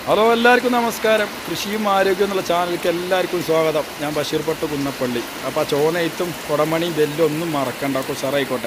Hello എല്ലാവർക്കും നമസ്കാരം കൃഷിയും ആരോഗ്യം എന്നുള്ള ചാനലിലേക്ക് എല്ലാവർക്കും സ്വാഗതം ഞാൻ ബഷീർ പട്ട് കുന്നപ്പള്ളി അപ്പോൾ ആ ചോനയത്തും കുടമണിയും ബെല്ലും ഒന്നും മറക്കണ്ട അപ്പോൾ സാറായിക്കോട്ടെ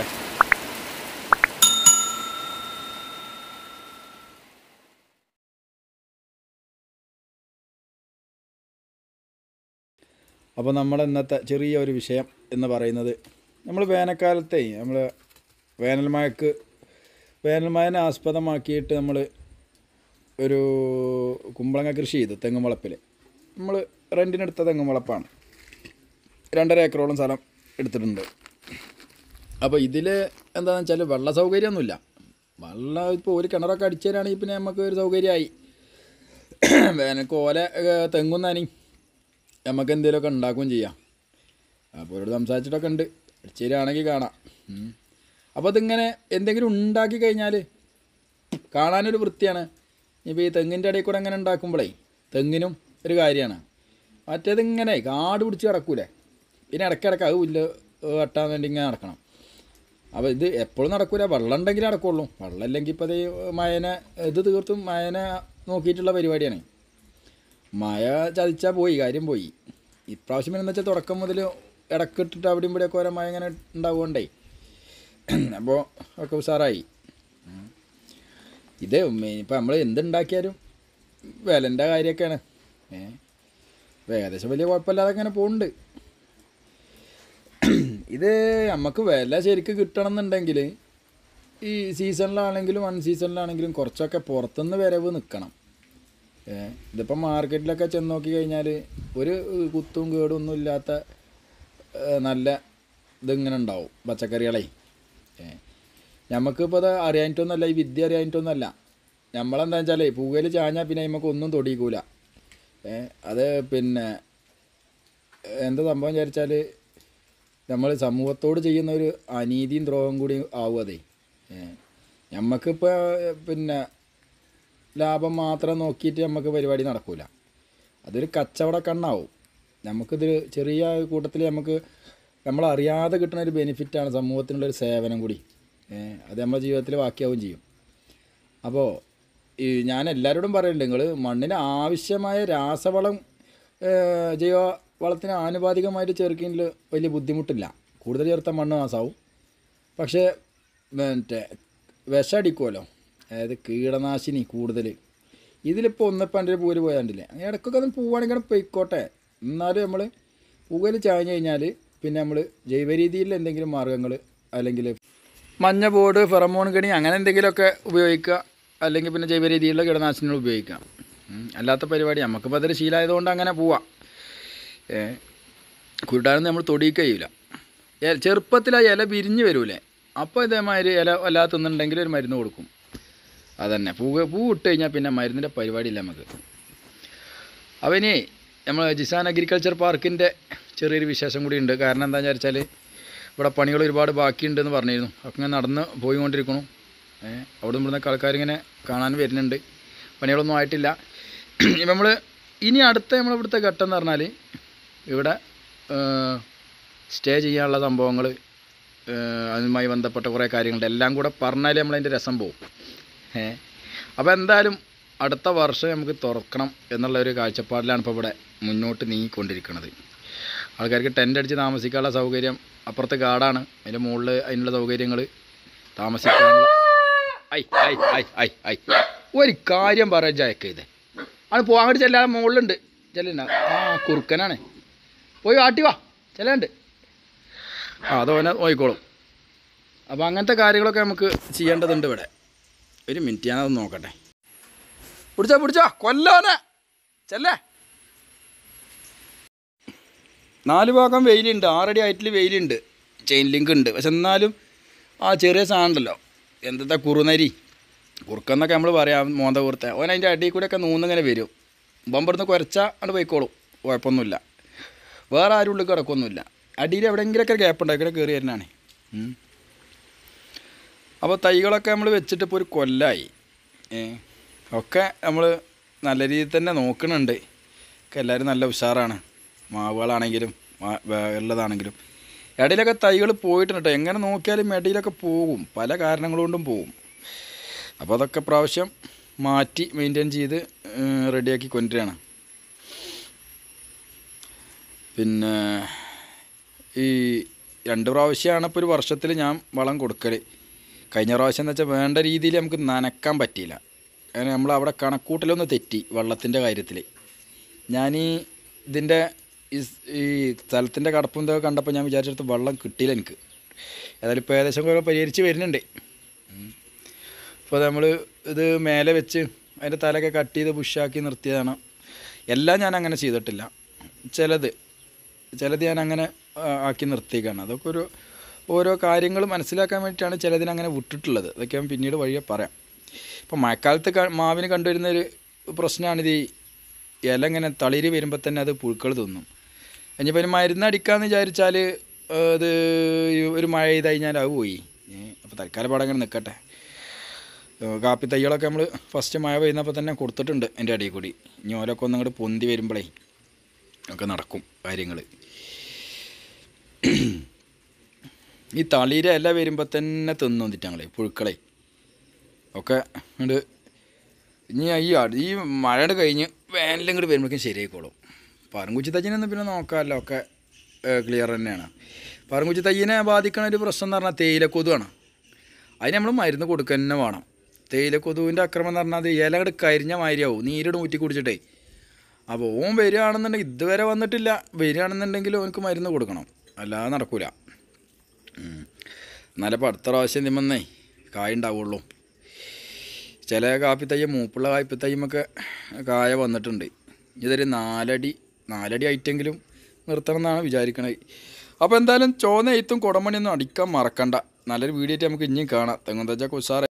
അപ്പോൾ നമ്മുടെ ഇന്നത്തെ ചെറിയ ഒരു വിഷയം എന്ന് പറയുന്നത് നമ്മൾ വേനൽക്കാലത്തെ നമ്മൾ വേനൽമഴക്ക് വേനൽമഴനെ ആസ്പദമാക്കിയിട്ട് നമ്മൾ ഒരു കുമ്പളങ്ങ കൃഷി ചെയ്തു തെങ്ങും വളപ്പിൽ നമ്മൾ റെൻറ്റിനെടുത്ത തെങ്ങും വളപ്പാണ് രണ്ടര ഏക്കറോളം സ്ഥലം എടുത്തിട്ടുണ്ട് അപ്പോൾ ഇതിൽ എന്താണെന്ന് വെച്ചാൽ വെള്ള സൗകര്യമൊന്നുമില്ല വെള്ളം ഇപ്പോൾ ഒരു കിണറൊക്കെ അടിച്ചു തരാണെങ്കിൽ പിന്നെ നമുക്ക് ഒരു സൗകര്യമായി വേനൽക്ക് ഓല ഏഹ്, തെങ്ങും നനി നമുക്ക് എന്തെങ്കിലുമൊക്കെ ഉണ്ടാക്കുകയും ചെയ്യാം അപ്പോൾ ഒരു സംസാരിച്ചിട്ടൊക്കെ ഉണ്ട് അടിച്ചു തരാണെങ്കിൽ കാണാം ഉം. അപ്പോൾ അതിങ്ങനെ എന്തെങ്കിലും ഉണ്ടാക്കി കഴിഞ്ഞാൽ കാണാനൊരു വൃത്തിയാണ് ഇപ്പോൾ ഈ തെങ്ങിൻ്റെ ഇടയിൽ കൂടെ അങ്ങനെ ഉണ്ടാക്കുമ്പോഴേ തെങ്ങിനും ഒരു കാര്യമാണ് മറ്റേത് ഇങ്ങനെ കാട് പിടിച്ച് കിടക്കൂലേ പിന്നെ ഇടയ്ക്കിടയ്ക്ക് അത് പുല്ല് വെട്ടാൻ വേണ്ടി ഇങ്ങനെ നടക്കണം അപ്പോൾ ഇത് എപ്പോഴും നടക്കൂല വെള്ളം ഉണ്ടെങ്കിൽ നടക്കുള്ളൂ വെള്ളം ഇല്ലെങ്കിൽ ഇപ്പോൾ ഇത് മയനെ ഇത് തീർത്തും മയനെ നോക്കിയിട്ടുള്ള പരിപാടിയാണ് മഴ ചതിച്ചാൽ പോയി കാര്യം പോയി ഇപ്രാവശ്യം എന്താ വെച്ചാൽ തുടക്കം മുതൽ ഇടക്കിട്ടിട്ട് അവിടെയും ഇവിടെയൊക്കെ ഓരോ മഴ ഇങ്ങനെ ഉണ്ടാവുകൊണ്ടേ അപ്പോൾ ഒക്കെ ഉഷാറായി ഇത് ഇപ്പം നമ്മൾ എന്തുണ്ടാക്കിയാലും വിലൻ്റെ കാര്യമൊക്കെയാണ് ഏ ഇപ്പം ഏകദേശം വലിയ കുഴപ്പമില്ലാതെ അങ്ങനെ പോകുന്നുണ്ട് ഇത് നമുക്ക് വില ശരിക്ക് കിട്ടണം എന്നുണ്ടെങ്കിൽ ഈ സീസണിലാണെങ്കിലും അൺ സീസണിലാണെങ്കിലും കുറച്ചൊക്കെ പുറത്തുനിന്ന് വരവ് നിൽക്കണം ഏ ഇതിപ്പം മാർക്കറ്റിലൊക്കെ ചെന്ന് നോക്കി കഴിഞ്ഞാൽ ഒരു കുത്തും കേടും ഒന്നും ഇല്ലാത്ത ഏ, നല്ല ഇതിങ്ങനെ ഉണ്ടാവും പച്ചക്കറികളെ ഏ നമുക്കിപ്പോൾ അത് അറിയാനിട്ടൊന്നുമല്ല ഈ വിദ്യ അറിയാനിട്ടൊന്നുമല്ല നമ്മളെന്താ വെച്ചാൽ പൂവയിൽ ചാഞ്ഞാൽ പിന്നെ നമുക്ക് ഒന്നും തൊടിയിക്കൂല ഏ അത് പിന്നെ എന്താ സംഭവം വിചാരിച്ചാൽ നമ്മൾ സമൂഹത്തോട് ചെയ്യുന്ന ഒരു അനീതിയും ദ്രോഹം കൂടി ആവും അതേ ഏ നമുക്കിപ്പോൾ പിന്നെ ലാഭം മാത്രം നോക്കിയിട്ട് നമുക്ക് പരിപാടി നടക്കൂല അതൊരു കച്ചവട കണ്ണാവും നമുക്കിത് ചെറിയ കൂട്ടത്തിൽ നമുക്ക് നമ്മളറിയാതെ കിട്ടുന്ന ഒരു ബെനിഫിറ്റാണ് സമൂഹത്തിനുള്ള ഒരു സേവനം കൂടി ഏ, അത് നമ്മുടെ ജീവിതത്തിൽ ബാക്കിയാവും ചെയ്യും അപ്പോൾ ഈ ഞാൻ എല്ലാവരോടും പറയുന്നുണ്ട് നിങ്ങൾ മണ്ണിന് ആവശ്യമായ രാസവളം ഏ, ജൈവ വളത്തിന് ആനുപാതികമായിട്ട് ചേർക്കുന്നതിൽ വലിയ ബുദ്ധിമുട്ടില്ല കൂടുതൽ ചേർത്ത മണ്ണ് നാസാവും പക്ഷേ മറ്റേ വിഷം അടിക്കുമല്ലോ അതായത് കീടനാശിനി കൂടുതൽ ഇതിലിപ്പോൾ ഒന്നിപ്പോൾ എൻ്റെ പൂവിൽ പോയാണ്ടില്ലേ അങ്ങനെ ഇടയ്ക്കൊക്കെ ഒന്ന് പോവുകയാണെങ്കിൽ പൊയ്ക്കോട്ടെ എന്നാലും നമ്മൾ പൂവിൽ ചാഞ്ഞ് കഴിഞ്ഞാൽ പിന്നെ നമ്മൾ ജൈവ രീതിയിൽ എന്തെങ്കിലും മാർഗ്ഗങ്ങൾ അല്ലെങ്കിൽ മഞ്ഞ ബോർഡ് ഫെറമോൺ കണി അങ്ങനെ എന്തെങ്കിലുമൊക്കെ ഉപയോഗിക്കുക അല്ലെങ്കിൽ പിന്നെ ജൈവ രീതിയിലുള്ള കീടനാശിനികൾ ഉപയോഗിക്കാം ഉം. അല്ലാത്ത പരിപാടി നമുക്കിപ്പോൾ അതൊരു ശീലമായതുകൊണ്ട് അങ്ങനെ പോവാം ഏ കുരുടാനൊന്നും നമ്മൾ തൊടിയിക്കുക ചെയ്യില്ല എ- ചെറുപ്പത്തിൽ ആ ഇല വിരിഞ്ഞ് വരൂലേ അപ്പോൾ ഇതേമാതിരി ഇല വല്ലാതെ തിന്നുണ്ടെങ്കിൽ ഒരു മരുന്ന് കൊടുക്കും അതന്നെ പൂ പൂ ഇട്ട് കഴിഞ്ഞാൽ പിന്നെ മരുന്നിൻ്റെ പരിപാടിയില്ല നമുക്ക് അപ്പോൾ ഇനി നമ്മൾ ജിസാൻ അഗ്രികൾച്ചർ പാർക്കിൻ്റെ ചെറിയൊരു വിശേഷം കൂടി ഉണ്ട് കാരണം എന്താണെന്ന് വെച്ചാൽ ഇവിടെ പണികൾ ഒരുപാട് ബാക്കിയുണ്ടെന്ന് പറഞ്ഞിരുന്നു ഒക്കെ ഇങ്ങനെ നടന്ന് പോയിക്കൊണ്ടിരിക്കണു ഏഹ് അവിടെ ഇവിടുന്ന് ആൾക്കാരിങ്ങനെ കാണാൻ വരുന്നുണ്ട് പണികളൊന്നും ആയിട്ടില്ല ഇപ്പം നമ്മൾ ഇനി അടുത്ത നമ്മൾ ഇവിടുത്തെ ഘട്ടം എന്ന് പറഞ്ഞാൽ ഇവിടെ സ്റ്റേ ചെയ്യാനുള്ള സംഭവങ്ങൾ അതുമായി ബന്ധപ്പെട്ട കുറേ കാര്യങ്ങളുണ്ട് എല്ലാം കൂടെ പറഞ്ഞാലേ നമ്മളതിൻ്റെ രസം പോകും ഏ അപ്പോൾ എന്തായാലും അടുത്ത വർഷം നമുക്ക് തുറക്കണം എന്നുള്ള ഒരു കാഴ്ചപ്പാടിലാണ് ഇപ്പോൾ ഇവിടെ മുന്നോട്ട് നീങ്ങിക്കൊണ്ടിരിക്കുന്നത് ആൾക്കാർക്ക് ടെൻ്റ് അടിച്ച് താമസിക്കാനുള്ള സൗകര്യം അപ്പുറത്ത് കാടാണ് അതിൻ്റെ മുകളിൽ അതിനുള്ള സൗകര്യങ്ങൾ താമസിക്കാനുള്ള ഐ ഐ ഐ ഐ ഐ ഒരു കാര്യം പറയാൻ ജയക്ക ഇത് ആണ് പോ അങ്ങോട്ട് ചെല്ലാൻ മുകളിലുണ്ട് ചെല്ലണ്ട ആ കുറുക്കനാണ് പോയി ആട്ടി വാ ചെല്ലാണ്ട് ആ അതോനെ നോക്കിക്കോളും അപ്പോൾ അങ്ങനത്തെ കാര്യങ്ങളൊക്കെ നമുക്ക് ചെയ്യേണ്ടതുണ്ട് ഇവിടെ ഒരു മിനിറ്റ് ഞാനത് നോക്കട്ടെ പിടിച്ചോ പിടിച്ചോ കൊല്ലോനെ ചെല്ലേ നാല് ഭാഗം വെയിലുണ്ട് ആറടി ഹൈറ്റിൽ വെയിലുണ്ട് ചെയിൻ ലിങ്ക് ഉണ്ട് പക്ഷെ എന്നാലും ആ ചെറിയ സാധനം ഉണ്ടല്ലോ എന്താ കുറുനരി കുറുക്കെന്നൊക്കെ നമ്മൾ പറയാം മോന്ത കുറുത്ത ഓൻ അതിൻ്റെ അടിയിൽ കൂടെ ഒക്കെ നൂന്നിങ്ങനെ വരും ബമ്പടുന്ന് കുരച്ചാൽ അവിടെ പോയിക്കോളും കുഴപ്പമൊന്നുമില്ല വേറെ ആരും ഉള്ളിൽ കിടക്കൊന്നുമില്ല അടിയിൽ എവിടെയെങ്കിലുമൊക്കെ ഗ്യാപ്പ് ഉണ്ടാക്കി ഇവിടെ കയറി വരുന്നതാണ് അപ്പോൾ തൈകളൊക്കെ നമ്മൾ വെച്ചിട്ട് ഇപ്പോൾ ഒരു കൊല്ലായി ഏ ഒക്കെ നമ്മൾ നല്ല രീതിയിൽ തന്നെ നോക്കുന്നുണ്ട് ഒക്കെ എല്ലാവരും നല്ല ഉഷാറാണ് മാവുകളാണെങ്കിലും മാ- വേ- ഉള്ളതാണെങ്കിലും ഇടയിലൊക്കെ തൈകൾ പോയിട്ടുണ്ട് കേട്ടോ എങ്ങനെ നോക്കിയാലും ഇടയിലൊക്കെ പോകും പല കാരണങ്ങൾ കൊണ്ടും പോകും അപ്പോൾ അതൊക്കെ പ്രാവശ്യം മാറ്റി മെയിൻറ്റെയിൻ ചെയ്ത് റെഡിയാക്കി കൊണ്ടുവരികയാണ് പിന്നെ ഈ രണ്ട് പ്രാവശ്യമാണ് ഇപ്പോൾ ഒരു വർഷത്തിൽ ഞാൻ വളം കൊടുക്കൽ കഴിഞ്ഞ പ്രാവശ്യം എന്ന് വെച്ചാൽ വേണ്ട രീതിയിൽ നമുക്ക് നനക്കാൻ പറ്റിയില്ല അങ്ങനെ നമ്മൾ അവിടെ കണക്കൂട്ടലൊന്ന് തെറ്റി വെള്ളത്തിൻ്റെ കാര്യത്തിൽ ഞാൻ ഈ ഇതിൻ്റെ ഈ സ്- ഈ സ്ഥലത്തിൻ്റെ കടപ്പും ഇതൊക്കെ കണ്ടപ്പോൾ ഞാൻ വിചാരിച്ചെടുത്ത് വെള്ളം കിട്ടിയില്ല എനിക്ക് ഏതായാലും ഇപ്പോൾ ഏകദേശം കുറേ പരിഹരിച്ച് വരുന്നുണ്ട് ഇപ്പോൾ നമ്മൾ ഇത് മേലെ വെച്ച് അതിൻ്റെ തലയൊക്കെ കട്ട് ചെയ്ത് ബുഷാക്കി നിർത്തിയതാണ് എല്ലാം ഞാൻ അങ്ങനെ ചെയ്തിട്ടില്ല ചിലത് ചിലത് ഞാൻ അങ്ങനെ ആ, ആക്കി നിർത്തിയേക്കാണ് അതൊക്കെ ഒരു ഓരോ കാര്യങ്ങൾ മനസ്സിലാക്കാൻ വേണ്ടിയിട്ടാണ് ചിലതിനങ്ങനെ വിട്ടിട്ടുള്ളത് അതൊക്കെ ഞാൻ പിന്നീട് വഴിയെ പറയാം ഇപ്പോൾ മഴക്കാലത്ത് ക- മാവിന് കണ്ടുവരുന്ന ഒരു പ്രശ്നമാണിത് ഈ ഇല ഇങ്ങനെ തളിര് വരുമ്പോൾ തന്നെ അത് പുഴുക്കൾ തിന്നും ഇനിയിപ്പോൾ ഒരു മരുന്ന് അടിക്കാമെന്ന് വിചാരിച്ചാൽ അത് ഈ ഒരു മഴ ചെയ്ത് കഴിഞ്ഞാൽ അത് പോയി അപ്പോൾ തൽക്കാലം പാടെ അങ്ങനെ നിൽക്കട്ടെ ഏഹ് കാപ്പി തൈകളൊക്കെ നമ്മൾ ഫസ്റ്റ് മഴ പെയ്യുന്നപ്പോൾ തന്നെ കൊടുത്തിട്ടുണ്ട് എൻ്റെ അടിയിൽ കൂടി ഇനി ഓരോക്കെ ഒന്നും കൂടി പൊന്തി വരുമ്പോഴേ ഒക്കെ നടക്കും കാര്യങ്ങൾ ഈ തളിര ഇല വരുമ്പോൾ തന്നെ തിന്നു വന്നിട്ടാങ്ങളെ പുഴുക്കളെ ഒക്കെ ഇങ്ങോട്ട് ഇനി ഈ അടി- ഈ മഴയുടെ കഴിഞ്ഞ് വേനലും കൂടി വരുമ്പോഴേക്കും ശരിയായിക്കോളും പറങ്കുച്ചി തയ്യനൊന്നും പിന്നെ നോക്കാമല്ലോ ഒക്കെ ക്ലിയർ തന്നെയാണ് പറങ്കുച്ചി തയ്യനെ ബാധിക്കണ ഒരു പ്രശ്നം എന്ന് പറഞ്ഞാൽ തേയിലക്കൊതുവാണ് അതിന് നമ്മൾ മരുന്ന് കൊടുക്കുക തന്നെ വേണം തേയിലക്കൊതുവിൻ്റെ അക്രമം എന്ന് പറഞ്ഞാൽ അത് ഇല അങ്ങോട്ട് കരിഞ്ഞ മാതിരിയാവും നീരിട് ഊറ്റി കുടിച്ചിട്ടേ അപ്പോൾ ഓൻ വരികയാണെന്നുണ്ടെങ്കിൽ ഇതുവരെ വന്നിട്ടില്ല വരികയാണെന്നുണ്ടെങ്കിൽ ഓനക്ക് മരുന്ന് കൊടുക്കണം അല്ലാതെ നടക്കൂല ഉം. എന്നാലേ ഇപ്പോൾ അടുത്ത പ്രാവശ്യം നിമ്മന്നേ കായ ഉണ്ടാവുള്ളൂ ചില കാപ്പിത്തയ്യ മൂപ്പുള്ള കാപ്പിത്തയ്യമൊക്കെ കായ വന്നിട്ടുണ്ട് ഇതൊരു നാലടി നാലടി ആയിട്ടെങ്കിലും നിർത്തണം എന്നാണ് വിചാരിക്കണത് അപ്പോൾ എന്തായാലും ചോന്ന എഴുത്തും കുടമണിയൊന്നും അടിക്കാൻ മറക്കണ്ട നല്ലൊരു വീഡിയോ ആയിട്ട് നമുക്ക് ഇനിയും കാണാം തെങ്ങും തച്ച ഉഷാറ്